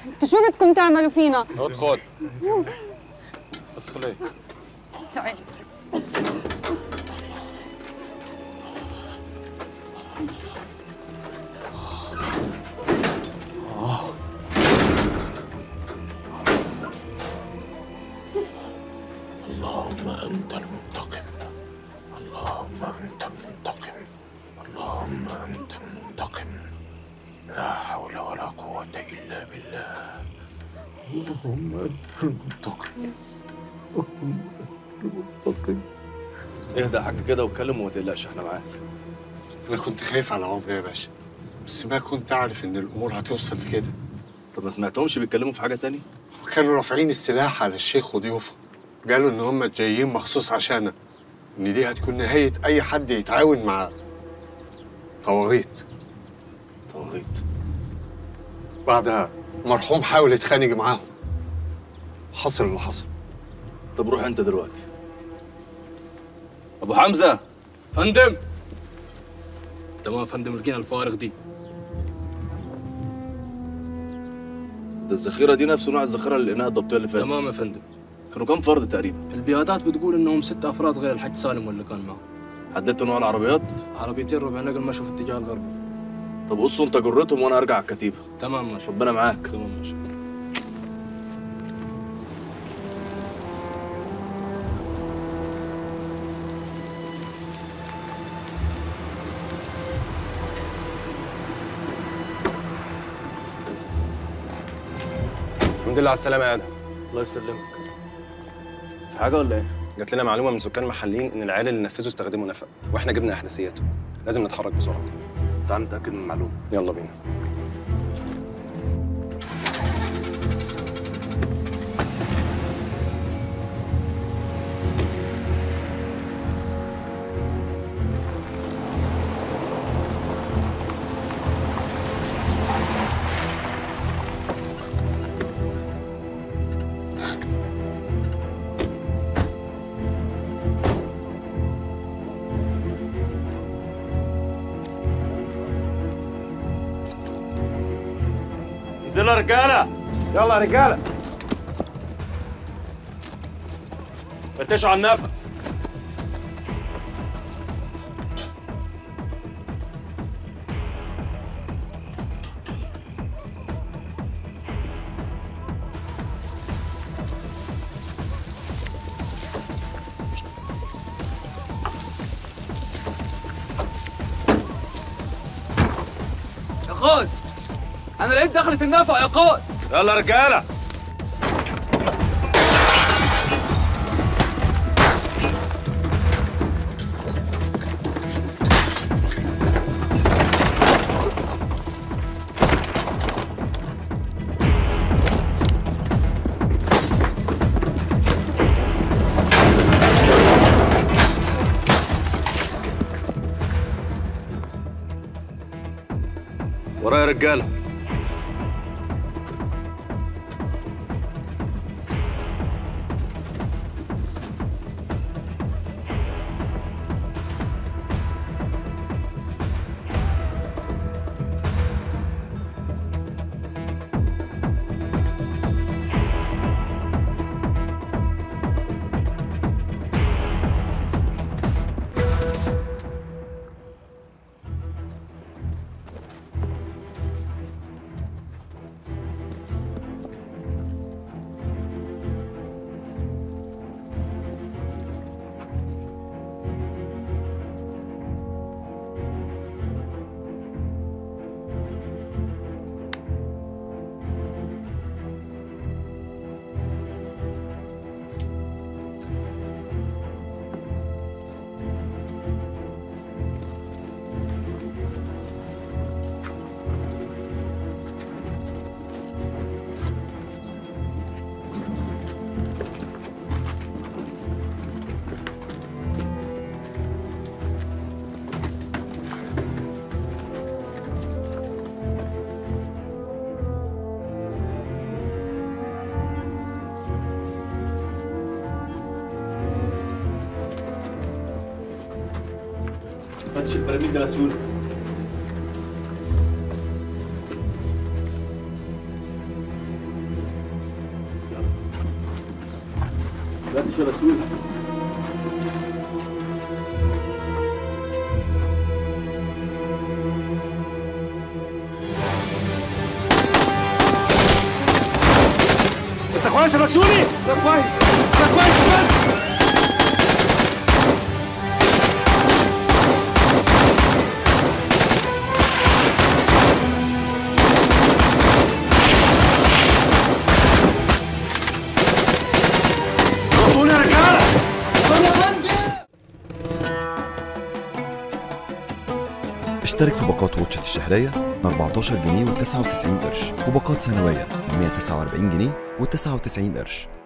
انتوا شو بدكم تعملوا فينا؟ ادخل ادخلي تعالي اللهم أنت المنتقم اللهم أنت المنتقم اللهم أنت المنتقم لا حول ولا قوة إلا بالله اللهم أنت المنتقم اللهم أنت المنتقم اهدى يا حاج كده واتكلم وما تقلقش احنا معاك انا كنت خايف على عمري يا باشا بس ما كنت اعرف ان الامور هتوصل لكده طب ما سمعتهمش بيتكلموا في حاجه تاني وكانوا رافعين السلاح على الشيخ وضيوفه قالوا ان هم جايين مخصوص عشانك ان دي هتكون نهايه اي حد يتعاون مع طواغيت طواغيت بعدها مرحوم حاول يتخانق معاهم حصل اللي حصل طب روح انت دلوقتي ابو حمزه فندم تمام فندم لقينا الفوارغ دي ده الذخيره دي نفس نوع الذخيره اللي لقيناها الضبطيه اللي فاتت تمام يا فندم كانوا كام فرد تقريبا البيادات بتقول انهم ست افراد غير الحاج سالم واللي كان معه حددت نوع العربيات عربيتين ربع نقل مشوا في اتجاه الغرب طب قصوا انت جرتهم وانا ارجع على الكتيبه تمام ماشي ربنا معاك تمام ماشي الحمد لله على السلامة يا آدم الله يسلمك في حاجه ولا ايه جات لنا معلومة من سكان محليين إن العيال اللي نفذوا استخدموا نفق وإحنا جبنا إحداثياته لازم نتحرك بسرعة تعال نتاكد من المعلومه يلا بينا انزلوا يا رجاله يلا يا رجالة فتشوا على النفق يا قائد انا لقيت دخلت النفق يا قائد يلا يا رجاله ورايا يا رجاله فتش البراميل ده مسؤول محدش يا بسوي انت كويس يا مسؤولي؟ ده كويس ده كويس كويس غطوني يا رجاله اشترك في باقات واتشت الشهرية ب 14 جنيه و99 قرش وباقات سنوية ب 149 جنيه و99 قرش